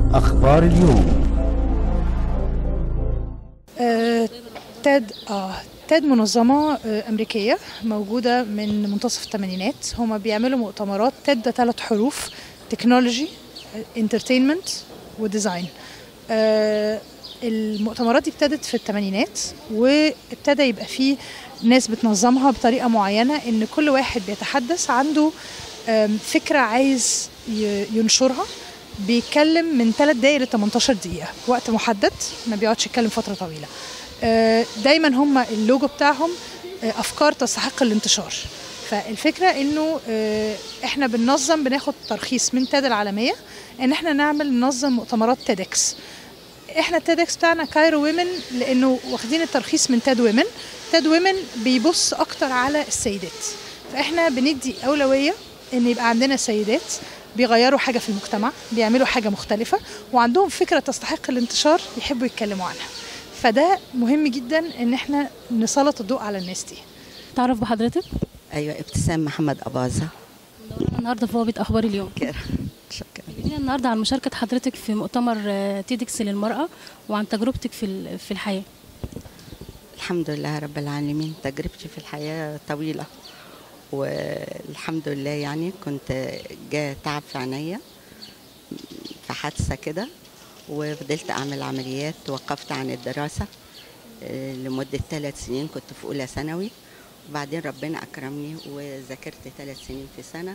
أخبار اليوم آه، تاد اه تاد منظمة آه، أمريكية موجودة من منتصف الثمانينات هما بيعملوا مؤتمرات تاد ده ثلاث حروف تكنولوجي انترتينمنت وديزاين آه، المؤتمرات دي ابتدت في الثمانينات وابتدى يبقى فيه ناس بتنظمها بطريقة معينة إن كل واحد بيتحدث عنده آم، فكرة عايز ي- ينشرها بيتكلم من 3 دقايق ل 18 دقيقة وقت محدد ما بيقعدش يتكلم فترة طويلة آه، دايما هم اللوجو بتاعهم آه، أفكار تستحق الانتشار فالفكرة إنه آه، إحنا بننظم بناخد ترخيص من تاد العالمية إن إحنا نعمل ننظم مؤتمرات تيدكس احنا التيدكس بتاعنا كايرو ويمن لانه واخدين الترخيص من تاد ويمن تاد ويمن بيبص اكتر على السيدات فاحنا بندي اولويه ان يبقى عندنا سيدات بيغيروا حاجه في المجتمع بيعملوا حاجه مختلفه وعندهم فكره تستحق الانتشار يحبوا يتكلموا عنها فده مهم جدا ان احنا نسلط الضوء على الناس دي تعرف بحضرتك ايوه ابتسام محمد اباظه منورنا النهارده في بوابه اخبار اليوم كده شكرا كلمينا النهارده عن مشاركه حضرتك في مؤتمر آه، تيدكس للمراه وعن تجربتك في ال- في الحياه الحمد لله رب العالمين تجربتي في الحياه طويله والحمد لله يعني كنت جاء تعب في عينيا في حادثه كده وفضلت اعمل عمليات وقفت عن الدراسه آه، لمده ثلاث سنين كنت في اولى ثانوي وبعدين ربنا اكرمني وذاكرت ثلاث سنين في سنه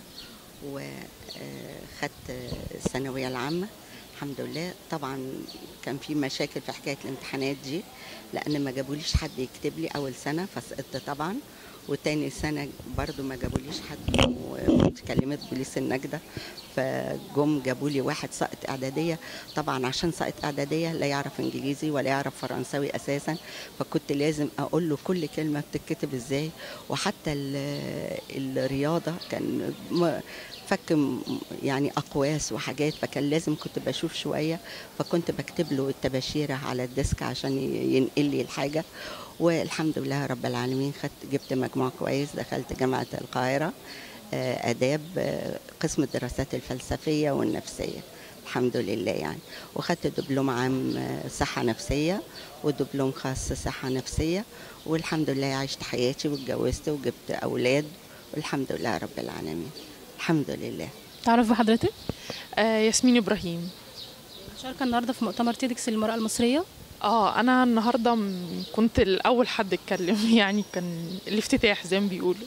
وخدت الثانويه العامه الحمد لله طبعا كان في مشاكل في حكايه الامتحانات دي لان ما جابوليش حد يكتب لي اول سنه فسقطت طبعا وتاني سنة برضو ما جابوليش حد وكنت كلمت بوليس النجدة فجم جابوا لي واحد ساقط إعدادية طبعا عشان ساقط إعدادية لا يعرف إنجليزي ولا يعرف فرنساوي أساسا فكنت لازم أقول له كل كلمة بتتكتب إزاي وحتى ال- الرياضة كان م- فك م- يعني أقواس وحاجات فكان لازم كنت بشوف شوية فكنت بكتب له التباشيرة على الديسك عشان ي- ينقل لي الحاجة والحمد لله رب العالمين خدت جبت مجموع كويس دخلت جامعة القاهرة آه، آداب آه، قسم الدراسات الفلسفية والنفسية الحمد لله يعني وخدت دبلوم عام آه، صحة نفسية ودبلوم خاص صحة نفسية والحمد لله عشت حياتي واتجوزت وجبت أولاد والحمد لله رب العالمين الحمد لله تعرف بحضرتك آه ياسمين ابراهيم مشاركه النهارده في مؤتمر تيدكس للمراه المصريه اه انا النهارده م- كنت الاول حد اتكلم يعني كان الافتتاح زي ما بيقولوا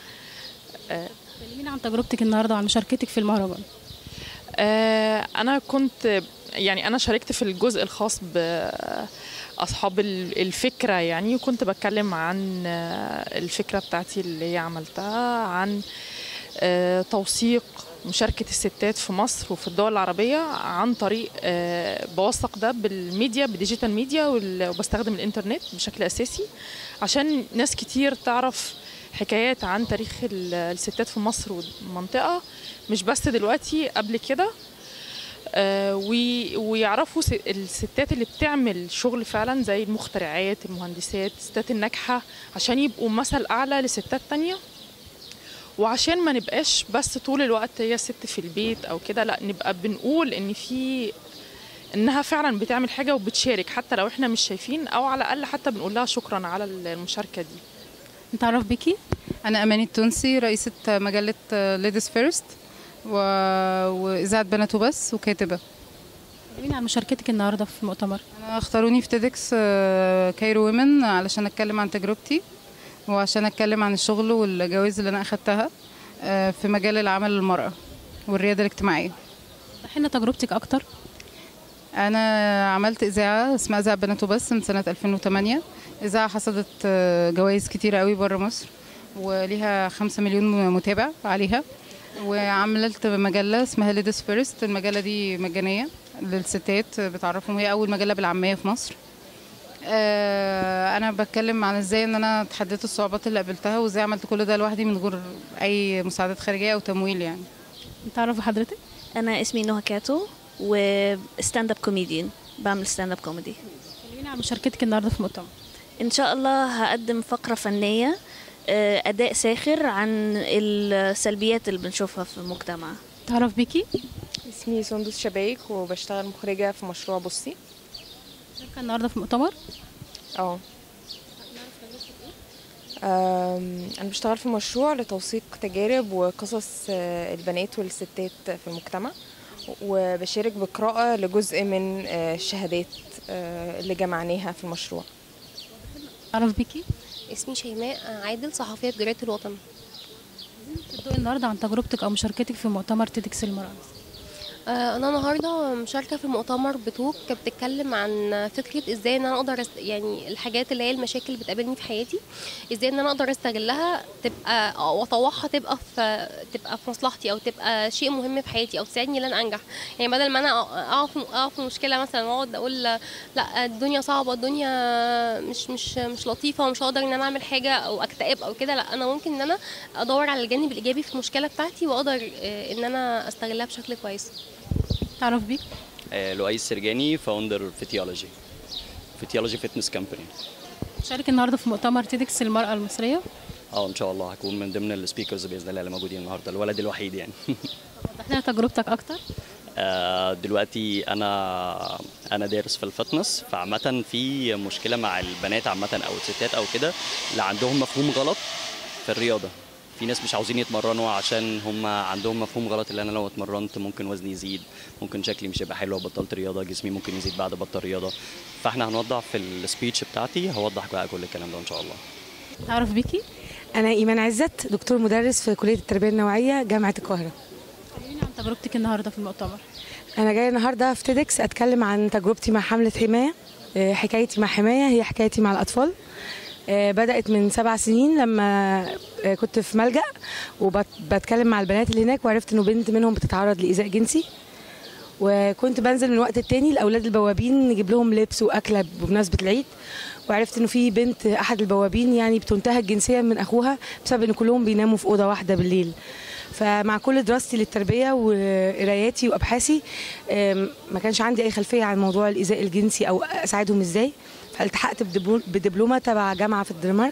كلمينا عن تجربتك النهارده وعن مشاركتك في المهرجان آه انا كنت يعني انا شاركت في الجزء الخاص باصحاب ال- الفكره يعني وكنت بتكلم عن آه، الفكره بتاعتي اللي هي عملتها عن آه، توثيق مشاركة الستات في مصر وفي الدول العربية عن طريق آه، بوثق ده بالميديا بالديجيتال ميديا وال- وبستخدم الإنترنت بشكل أساسي عشان ناس كتير تعرف حكايات عن تاريخ ال- الستات في مصر والمنطقة مش بس دلوقتي قبل كده آه، وي- ويعرفوا س- الستات اللي بتعمل شغل فعلا زي المخترعات المهندسات الستات الناجحة عشان يبقوا مثل أعلى لستات تانية وعشان ما نبقاش بس طول الوقت هي ست في البيت او كده لا نبقى بنقول ان في انها فعلا بتعمل حاجه وبتشارك حتى لو احنا مش شايفين او على الاقل حتى بنقول لها شكرا على المشاركه دي نتعرف بيكي أنا أماني التونسي رئيسة مجلة ليديز فيرست و... وإذاعة بنات وبس وكاتبة كلمينا عن مشاركتك النهارده في المؤتمر أنا اختاروني في تيدكس كايرو ويمن علشان أتكلم عن تجربتي وعشان أتكلم عن الشغل والجوائز اللي أنا أخدتها آه، في مجال العمل للمرأة والريادة الاجتماعية وضحي لنا تجربتك اكتر أنا عملت إذاعة اسمها إذاعة بنات وبس من سنة 2008 إذاعة حصدت آه، جوائز كتيرة قوي بره مصر وليها خمسة مليون متابع عليها وعملت مجلة اسمها ليديز فيرست المجلة دي مجانية للستات بتعرفهم هي أول مجلة بالعامية في مصر آه، أنا بتكلم عن إزاي إن أنا تحديت الصعوبات اللي قابلتها وإزاي عملت كل ده لوحدي من غير أي مساعدات خارجية أو تمويل يعني نتعرف بحضرتك انا اسمي نهى كاتو وستاند اب كوميديان بعمل ستاند اب كوميدي كلمينا عن مشاركتك النهارده في المؤتمر ان شاء الله هقدم فقره فنيه آه، اداء ساخر عن السلبيات اللي بنشوفها في المجتمع تعرف بيكي اسمي اسمي سندس شبايك وبشتغل مخرجة في مشروع بصي شاركة النهارده في المؤتمر اه أم، أنا بشتغل في مشروع لتوثيق تجارب وقصص آه، البنات والستات في المجتمع وبشارك بقراءة لجزء من آه، الشهادات آه، اللي جمعناها في المشروع أعرف بيكي اسمي شيماء عادل صحفية بجريدة الوطن تدوقي النهارده عن تجربتك أو مشاركتك في مؤتمر تيدكس المرأة آه، أنا النهاردة مشاركة في مؤتمر بتوك بتتكلم عن فكرة ازاي ان انا اقدر أست... يعني الحاجات اللي هي المشاكل اللي بتقابلني في حياتي ازاي ان انا اقدر استغلها تبقى واطوعها تبقى في تبقى في مصلحتي او تبقى شيء مهم في حياتي او تساعدني ان انا انجح يعني بدل ما انا اقع في اقع في مشكلة مثلا واقعد اقول لا الدنيا صعبة الدنيا مش مش مش لطيفة ومش هقدر ان انا اعمل حاجة او اكتئب او كده لا انا ممكن ان انا ادور على الجانب الايجابي في المشكلة بتاعتي واقدر آه، ان انا استغلها بشكل كويس تعرف بيك آه، لؤي السرجاني فاوندر فيتيولوجي فيتيولوجي فيتنس كومباني شارك النهارده في مؤتمر تيدكس المرأة المصرية اه ان شاء الله هكون من ضمن السبيكرز باذن الله اللي موجودين النهارده الولد الوحيد يعني وضح لنا تجربتك أكتر آه، دلوقتي انا انا دارس في الفتنس فعامه في مشكله مع البنات عامه او الستات او كده اللي عندهم مفهوم غلط في الرياضه في ناس مش عاوزين يتمرنوا عشان هم عندهم مفهوم غلط اللي انا لو اتمرنت ممكن وزني يزيد ممكن شكلي مش هيبقى حلو لو بطلت رياضه جسمي ممكن يزيد بعد بطل رياضه فاحنا هنوضح في السبيتش بتاعتي هوضح بقى كل الكلام ده ان شاء الله تعرف بيكي أنا إيمان عزت دكتور مدرس في كلية التربية النوعية جامعة القاهرة كلميني عن تجربتك النهارده في المؤتمر أنا جاية النهاردة في تيدكس أتكلم عن تجربتي مع حملة حماية آه، حكايتي مع حماية هي حكايتي مع الأطفال آه، بدأت من سبع سنين لما آه، كنت في ملجأ وبتكلم مع البنات اللي هناك وعرفت إنه بنت منهم بتتعرض لإيذاء جنسي وكنت بنزل من وقت التاني لاولاد البوابين نجيب لهم لبس واكله بمناسبه العيد وعرفت انه في بنت احد البوابين يعني بتنتهك جنسيا من اخوها بسبب ان كلهم بيناموا في اوضه واحده بالليل فمع كل دراستي للتربيه وقراياتي وابحاثي آم، ما كانش عندي اي خلفيه عن موضوع الايذاء الجنسي او اساعدهم ازاي فالتحقت بدبلو- بدبلومه تبع جامعه في الدنمارك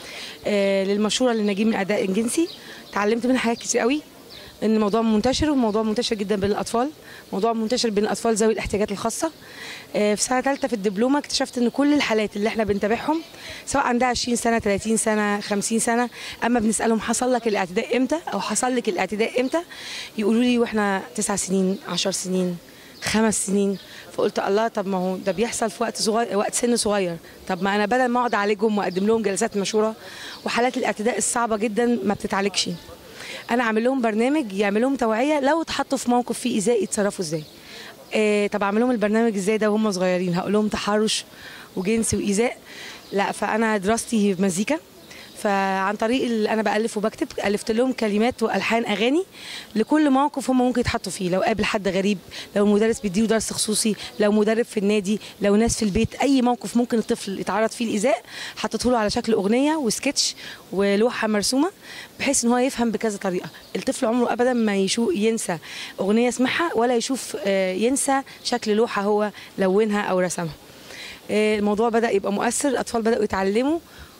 آه، للمشوره للنجيب من الاعداء الجنسي اتعلمت منها حاجات كتير قوي ان الموضوع منتشر وموضوع منتشر جدا بين الاطفال موضوع منتشر بين الاطفال ذوي الاحتياجات الخاصه آه، في سنه ثالثه في الدبلومه اكتشفت ان كل الحالات اللي احنا بنتابعهم سواء عندها 20 سنه 30 سنه 50 سنه اما بنسالهم حصل لك الاعتداء امتى او حصل لك الاعتداء امتى يقولوا لي واحنا 9 سنين 10 سنين خمس سنين فقلت الله طب ما هو ده بيحصل في وقت صغير وقت سن صغير طب ما انا بدل ما اقعد اعالجهم واقدم لهم جلسات مشوره وحالات الاعتداء الصعبه جدا ما بتتعالجش انا اعمل لهم برنامج يعمل لهم توعيه لو اتحطوا في موقف فيه ايذاء يتصرفوا ازاي إيه طب اعمل لهم البرنامج ازاي ده وهم صغيرين هقول لهم تحرش وجنس وايذاء لا فانا دراستي مزيكا فعن طريق اللي انا بالف وبكتب الفت لهم كلمات والحان اغاني لكل موقف هم ممكن يتحطوا فيه لو قابل حد غريب لو المدرس بيديله درس خصوصي لو مدرب في النادي لو ناس في البيت اي موقف ممكن الطفل يتعرض فيه الايذاء حطيته له على شكل اغنيه وسكتش ولوحه مرسومه بحيث ان هو يفهم بكذا طريقه الطفل عمره ابدا ما يشوف ينسى اغنيه يسمعها ولا يشوف آه، ينسى شكل لوحه هو لونها او رسمها آه، الموضوع بدا يبقى مؤثر الاطفال بداوا يتعلموا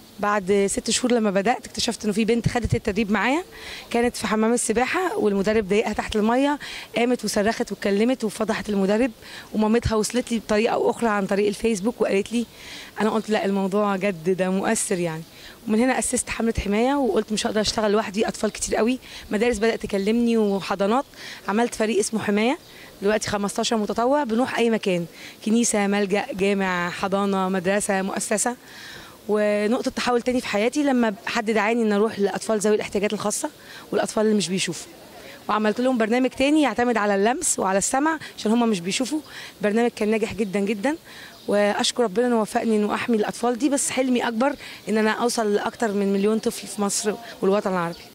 بعد ست شهور لما بدات اكتشفت انه في بنت خدت التدريب معايا كانت في حمام السباحه والمدرب ضايقها تحت الميه قامت وصرخت واتكلمت وفضحت المدرب ومامتها وصلت لي بطريقه او اخرى عن طريق الفيسبوك وقالت لي انا قلت لا الموضوع جد ده مؤثر يعني ومن هنا اسست حمله حمايه وقلت مش هقدر اشتغل لوحدي اطفال كتير قوي مدارس بدات تكلمني وحضانات عملت فريق اسمه حمايه دلوقتي 15 متطوع بنروح اي مكان كنيسه ملجا جامع حضانه مدرسه مؤسسه ونقطه تحول تاني في حياتي لما حد دعاني ان اروح لاطفال ذوي الاحتياجات الخاصه والاطفال اللي مش بيشوفوا وعملت لهم برنامج تاني يعتمد على اللمس وعلى السمع عشان هم مش بيشوفوا البرنامج كان ناجح جدا جدا واشكر ربنا انه وفقني انه احمي الاطفال دي بس حلمي اكبر ان انا اوصل لاكتر من مليون طفل في مصر والوطن العربي